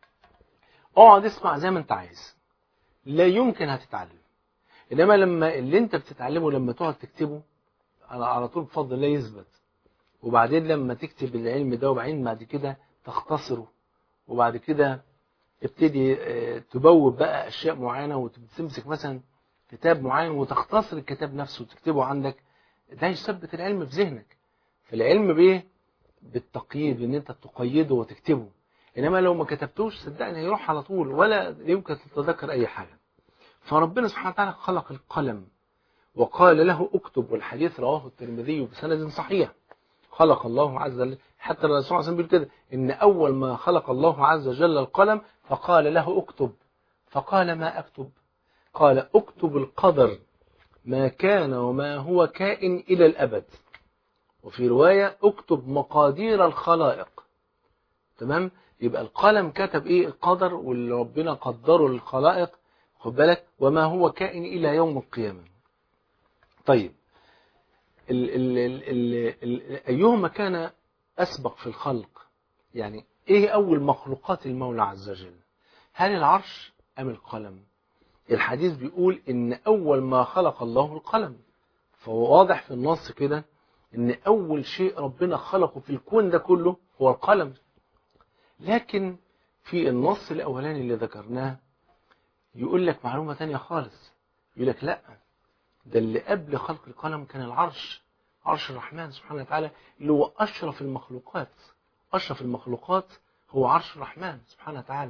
Speaker 1: اقعد اسمع زي ما انت عايز لا يمكن هتتعلم انما لما اللي انت بتتعلمه لما تقعد تكتبه على طول بفضل الله يثبت وبعدين لما تكتب العلم ده وبعدين بعد كده تختصره وبعد كده تبتدي تبوب بقى اشياء معينه وتمسك مثلا كتاب معين وتختصر الكتاب نفسه وتكتبه عندك ده يثبت العلم في ذهنك فالعلم بايه بالتقييد ان انت تقيده وتكتبه انما لو ما كتبتوش صدقني هيروح على طول ولا يمكن تتذكر اي حاجه فربنا سبحانه وتعالى خلق القلم وقال له اكتب والحديث رواه الترمذي بسند صحيح خلق الله عز وجل حتى الرسول صلى الله عليه وسلم بيقول كده ان اول ما خلق الله عز وجل القلم فقال له اكتب فقال ما اكتب قال اكتب القدر ما كان وما هو كائن الى الابد وفي رواية اكتب مقادير الخلائق تمام يبقى القلم كتب ايه القدر واللي ربنا قدره للخلائق خد بالك وما هو كائن الى يوم القيامة طيب ال ال ال ال ال ايهما كان اسبق في الخلق يعني ايه اول مخلوقات المولى عز وجل هل العرش ام القلم الحديث بيقول ان اول ما خلق الله القلم فهو واضح في النص كده ان اول شيء ربنا خلقه في الكون ده كله هو القلم لكن في النص الاولاني اللي ذكرناه يقول لك معلومة تانية خالص يقول لك لا ده اللي قبل خلق القلم كان العرش عرش الرحمن سبحانه وتعالى اللي هو أشرف المخلوقات أشرف المخلوقات هو عرش الرحمن سبحانه وتعالى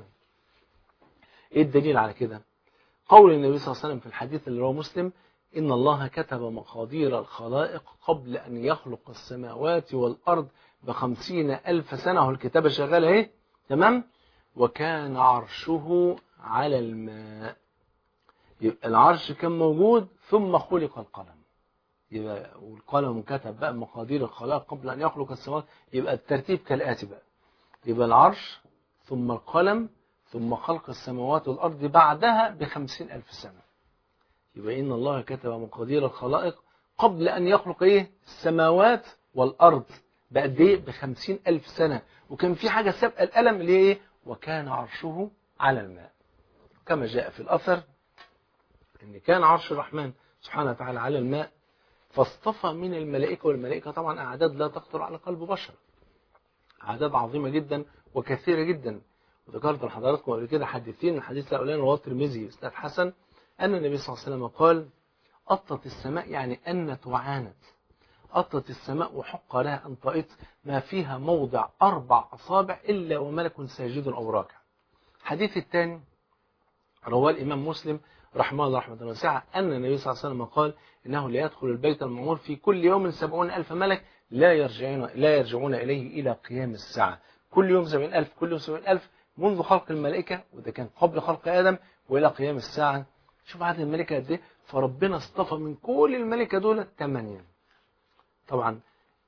Speaker 1: إيه الدليل على كده قول النبي صلى الله عليه وسلم في الحديث اللي رواه مسلم إن الله كتب مقادير الخلائق قبل أن يخلق السماوات والأرض بخمسين ألف سنة والكتابة شغالة إيه تمام وكان عرشه على الماء يبقى العرش كان موجود ثم خلق القلم يبقى والقلم كتب بقى مقادير الخلائق قبل أن يخلق السماوات يبقى الترتيب كالآتي بقى يبقى العرش ثم القلم ثم خلق السماوات والأرض بعدها بخمسين ألف سنة يبقى إن الله كتب مقادير الخلائق قبل أن يخلق إيه السماوات والأرض بقد إيه بخمسين ألف سنة وكان في حاجة سابقة القلم اللي إيه وكان عرشه على الماء كما جاء في الأثر إن كان عرش الرحمن سبحانه وتعالى على الماء فاصطفى من الملائكة والملائكة طبعا أعداد لا تخطر على قلب بشر أعداد عظيمة جدا وكثيرة جدا وذكرت لحضراتكم قبل كده حديثين الحديث الأولاني رواه الترمذي إسناد حسن أن النبي صلى الله عليه وسلم قال أطت السماء يعني أنت وعانت أطت السماء وحق لها أن طئت ما فيها موضع أربع أصابع إلا وملك ساجد أو راكع حديث الثاني رواه الإمام مسلم رحمه الله رحمة واسعة أن النبي صلى الله عليه وسلم قال إنه لا يدخل البيت المعمور في كل يوم سبعون ألف ملك لا يرجعون, لا يرجعون إليه إلى قيام الساعة كل يوم سبعين ألف كل يوم سبعين ألف منذ خلق الملائكة وده كان قبل خلق آدم وإلى قيام الساعة شوف عدد الملائكة قد إيه فربنا اصطفى من كل الملائكة دول ثمانية طبعا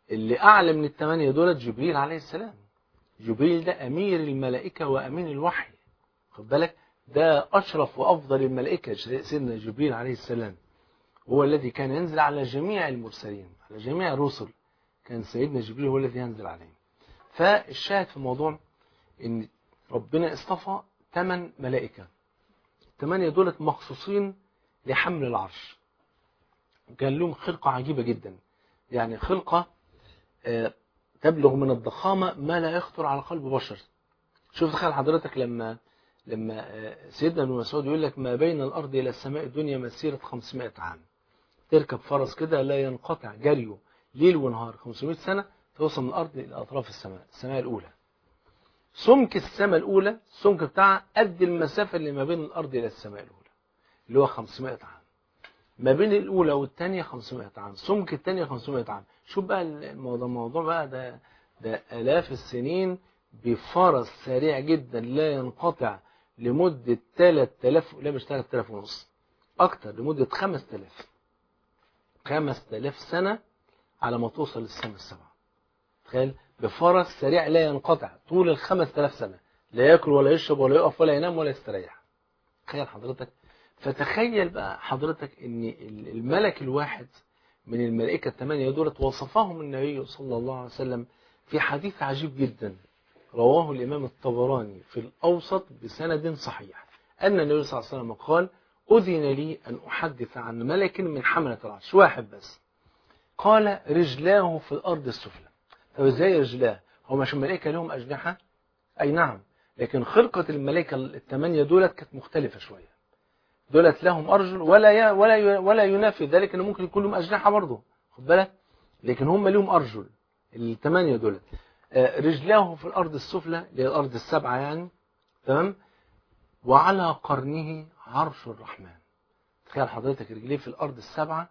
Speaker 1: اللي أعلى من الثمانية دولت جبريل عليه السلام جبريل ده أمير الملائكة وأمين الوحي خد بالك ده أشرف وأفضل الملائكة سيدنا جبريل عليه السلام هو الذي كان ينزل على جميع المرسلين على جميع الرسل كان سيدنا جبريل هو الذي ينزل عليهم فالشاهد في الموضوع ان ربنا اصطفى ثمان ملائكة الثمانية دولت مخصوصين لحمل العرش وكان لهم خلقة عجيبة جدا يعني خلقة آه، تبلغ من الضخامة ما لا يخطر على قلب بشر شوف تخيل حضرتك لما لما آه، سيدنا ابن مسعود يقول لك ما بين الأرض إلى السماء الدنيا مسيرة 500 عام تركب فرس كده لا ينقطع جريه ليل ونهار 500 سنة توصل من الأرض إلى أطراف السماء السماء الأولى سمك السماء الأولى السمك بتاعها قد المسافة اللي ما بين الأرض إلى السماء الأولى اللي هو 500 عام ما بين الأولى والثانية 500 عام سمك الثانية 500 عام شوف بقى الموضوع الموضوع بقى ده ده آلاف السنين بفرس سريع جدا لا ينقطع لمدة 3000 لا مش 3000 ونص أكتر لمدة 5000 5000 سنة على ما توصل للسماء السبعة تخيل بفرس سريع لا ينقطع طول ال 5000 سنة لا ياكل ولا يشرب ولا يقف ولا ينام ولا يستريح تخيل حضرتك فتخيل بقى حضرتك ان الملك الواحد من الملائكة الثمانية دولت وصفهم النبي صلى الله عليه وسلم في حديث عجيب جدا رواه الإمام الطبراني في الأوسط بسند صحيح أن النبي صلى الله عليه وسلم قال أذن لي أن أحدث عن ملك من حملة العرش واحد بس قال رجلاه في الأرض السفلى طب ازاي رجلاه هو مش الملائكة لهم أجنحة أي نعم لكن خلقة الملائكة الثمانية دولت كانت مختلفة شوية دولت لهم أرجل ولا ي... ولا ي... ولا ينافي ذلك أنه ممكن يكون لهم أجنحة برضه خد بالك لكن هم لهم أرجل الثمانية دولت آه، رجلاه في الأرض السفلى اللي هي الأرض السبعة يعني تمام وعلى قرنه عرش الرحمن تخيل حضرتك رجليه في الأرض السبعة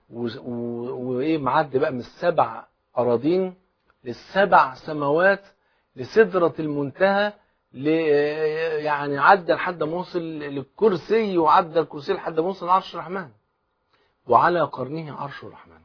Speaker 1: وإيه معدي بقى من السبع أراضين للسبع سماوات لسدرة المنتهى ل يعني عدى لحد ما وصل للكرسي وعدى الكرسي لحد ما وصل عرش الرحمن وعلى قرنه عرش الرحمن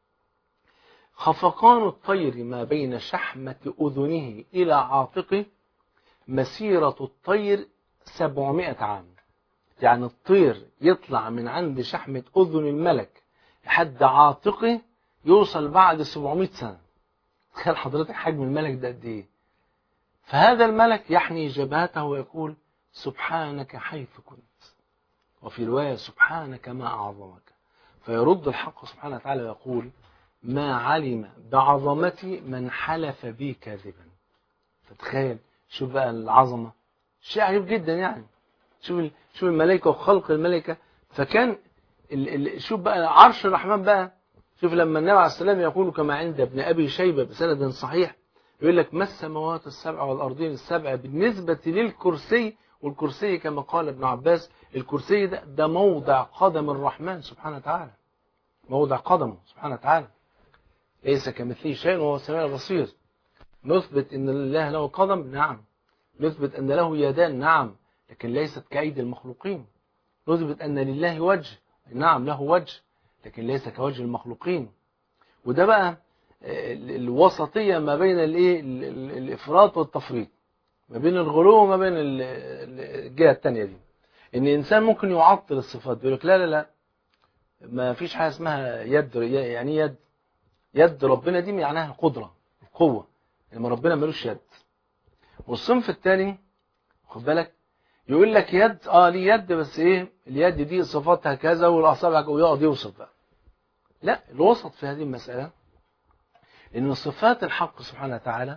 Speaker 1: خفقان الطير ما بين شحمة أذنه إلى عاتقه مسيرة الطير سبعمائة عام يعني الطير يطلع من عند شحمة أذن الملك لحد عاتقه يوصل بعد 700 سنة تخيل حضرتك حجم الملك ده قد ايه فهذا الملك يحني جبهته ويقول سبحانك حيث كنت وفي رواية سبحانك ما أعظمك فيرد الحق سبحانه وتعالى ويقول ما علم بعظمتي من حلف بي كاذبا فتخيل شوف بقى العظمة شيء عجيب جدا يعني شوف شوف الملائكة وخلق الملائكة فكان ال ال شوف بقى عرش الرحمن بقى شوف لما النبي عليه السلام يقول كما عند ابن أبي شيبة بسند صحيح يقول لك ما السماوات السبع والأرضين السبع بالنسبة للكرسي والكرسي كما قال ابن عباس الكرسي ده, ده موضع قدم الرحمن سبحانه وتعالى موضع قدمه سبحانه وتعالى ليس كمثله شيء وهو السميع البصير نثبت ان الله له قدم نعم نثبت ان له يدان نعم لكن ليست كأيدي المخلوقين نثبت ان لله وجه نعم له وجه لكن ليس كوجه المخلوقين وده بقى الوسطية ما بين الايه الافراط والتفريط ما بين الغلو وما بين الجهة الثانية دي ان انسان ممكن يعطل الصفات بيقول لك لا لا لا ما فيش حاجة اسمها يد يعني يد يد ربنا دي معناها القدرة القوة انما ربنا ملوش يد والصنف الثاني خد بالك يقول لك يد اه ليه يد بس ايه اليد دي صفاتها كذا والاصابع ويقعد يوصف بقى لا الوسط في هذه المسألة ان صفات الحق سبحانه وتعالى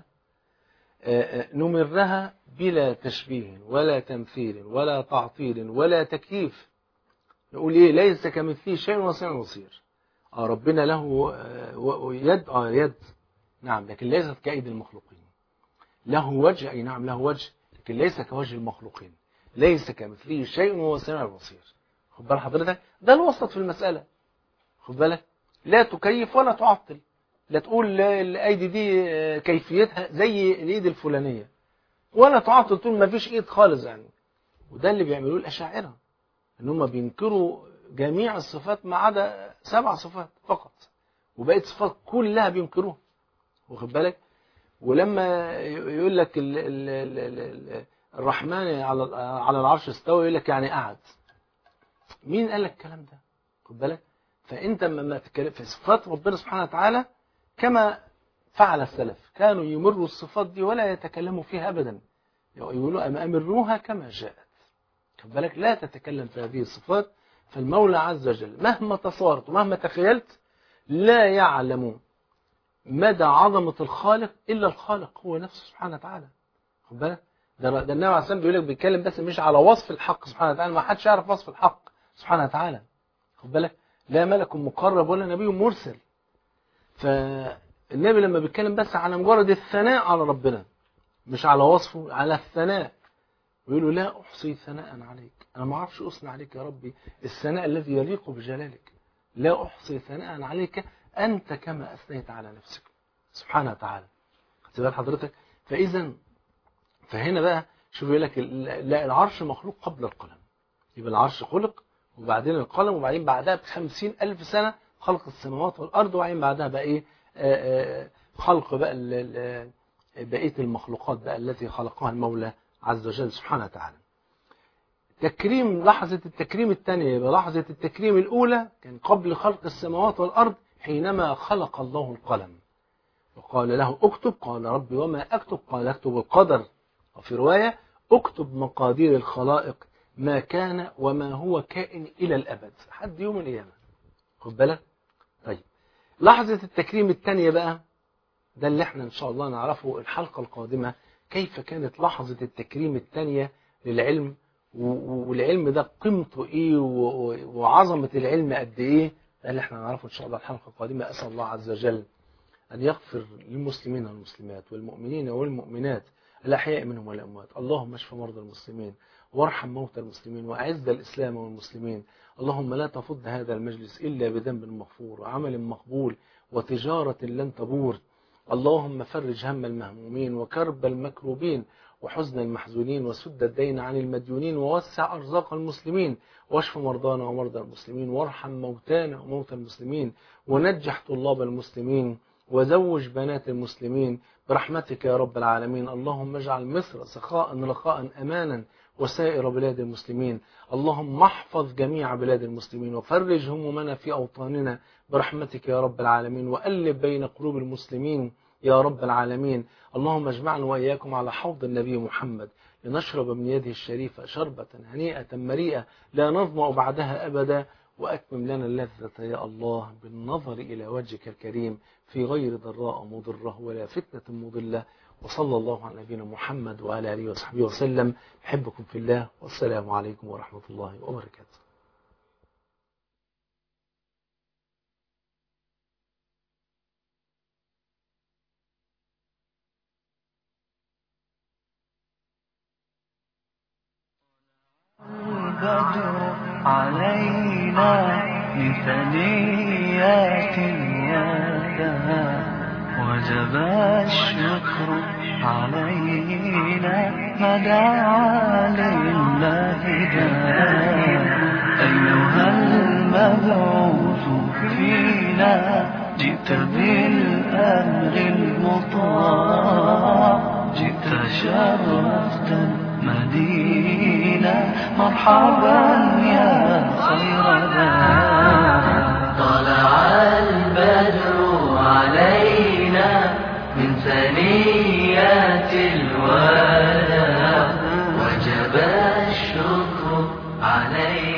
Speaker 1: نمرها بلا تشبيه ولا تمثيل ولا تعطيل ولا تكييف نقول ايه ليس كمثله شيء وسمع بصير اه ربنا له يد اه يد نعم لكن ليست كأيدي المخلوقين له وجه اي نعم له وجه لكن ليس كوجه المخلوقين ليس كمثله شيء وهو السميع البصير خد بال حضرتك ده الوسط في المسألة خد بالك لا تكيف ولا تعطل لا تقول الايدي دي كيفيتها زي الايد الفلانية ولا تعطل تقول ما فيش ايد خالص يعني وده اللي بيعملوه الاشاعرة ان هم بينكروا جميع الصفات ما عدا سبع صفات فقط وبقيت صفات كلها بينكروها واخد بالك ولما يقول لك ال ال ال ال ال الرحمن على على العرش استوى يقول لك يعني قعد مين قال لك الكلام ده خد بالك فانت لما تتكلم في صفات ربنا سبحانه وتعالى كما فعل السلف كانوا يمروا الصفات دي ولا يتكلموا فيها ابدا يقولوا امروها كما جاءت خد بالك لا تتكلم في هذه الصفات فالمولى عز وجل مهما تصورت ومهما تخيلت لا يعلم مدى عظمة الخالق إلا الخالق هو نفسه سبحانه وتعالى خد بالك ده ده النبي عليه الصلاه بيقول لك بيتكلم بس مش على وصف الحق سبحانه وتعالى ما حدش يعرف وصف الحق سبحانه وتعالى خد بالك لا ملك مقرب ولا نبي مرسل فالنبي لما بيتكلم بس على مجرد الثناء على ربنا مش على وصفه على الثناء ويقول له لا أحصي ثناء عليك أنا ما أعرفش أثنى عليك يا ربي الثناء الذي يليق بجلالك لا أحصي ثناء عليك أنت كما أثنيت على نفسك سبحانه وتعالى خدت بال حضرتك فإذا فهنا بقى شوف يقول لك لا العرش مخلوق قبل القلم يبقى العرش خلق وبعدين القلم وبعدين بعدها بخمسين ألف سنة خلق السماوات والأرض وبعدين بعدها بقى إيه آآ آآ خلق بقى بقية المخلوقات بقى التي خلقها المولى عز وجل سبحانه وتعالى تكريم لحظة التكريم الثانية يبقى لحظة التكريم الأولى كان قبل خلق السماوات والأرض حينما خلق الله القلم وقال له اكتب قال ربي وما أكتب قال اكتب القدر وفي رواية اكتب مقادير الخلائق ما كان وما هو كائن إلى الأبد حد يوم القيامة خد بالك طيب لحظة التكريم الثانية بقى ده اللي احنا ان شاء الله نعرفه الحلقة القادمة كيف كانت لحظة التكريم الثانية للعلم والعلم ده قيمته ايه وعظمة العلم قد ايه ده اللي احنا نعرفه ان شاء الله الحلقة القادمة اسأل الله عز وجل ان يغفر للمسلمين والمسلمات والمؤمنين والمؤمنات الأحياء منهم والأموات اللهم اشف مرضى المسلمين وارحم موتى المسلمين وأعز الإسلام والمسلمين اللهم لا تفض هذا المجلس إلا بذنب مغفور وعمل مقبول وتجارة لن تبور اللهم فرج هم المهمومين وكرب المكروبين وحزن المحزونين وسد الدين عن المديونين ووسع أرزاق المسلمين واشف مرضانا ومرضى المسلمين وارحم موتانا وموتى المسلمين ونجح طلاب المسلمين وزوج بنات المسلمين برحمتك يا رب العالمين اللهم اجعل مصر سخاء رخاء أمانا وسائر بلاد المسلمين اللهم احفظ جميع بلاد المسلمين وفرج همومنا في أوطاننا برحمتك يا رب العالمين وألف بين قلوب المسلمين يا رب العالمين اللهم اجمعنا وإياكم على حوض النبي محمد لنشرب من يده الشريفة شربة هنيئة مريئة لا نظمأ بعدها أبدا وأتمم لنا اللذة يا الله بالنظر إلى وجهك الكريم في غير ضراء مضرة ولا فتنة مضلة وصلى الله على نبينا محمد وعلى آله وصحبه وسلم أحبكم في الله والسلام عليكم ورحمة الله وبركاته
Speaker 2: البدر علينا من ثنيات يدها وجب الشكر علينا ما دعا لله أيها المبعوث فينا جئت بالأمر المطاع جئت شرفت المدينة مرحبا يا خير ذا
Speaker 3: طلع البدر علينا من ثنيات الوداع وجب الشكر علينا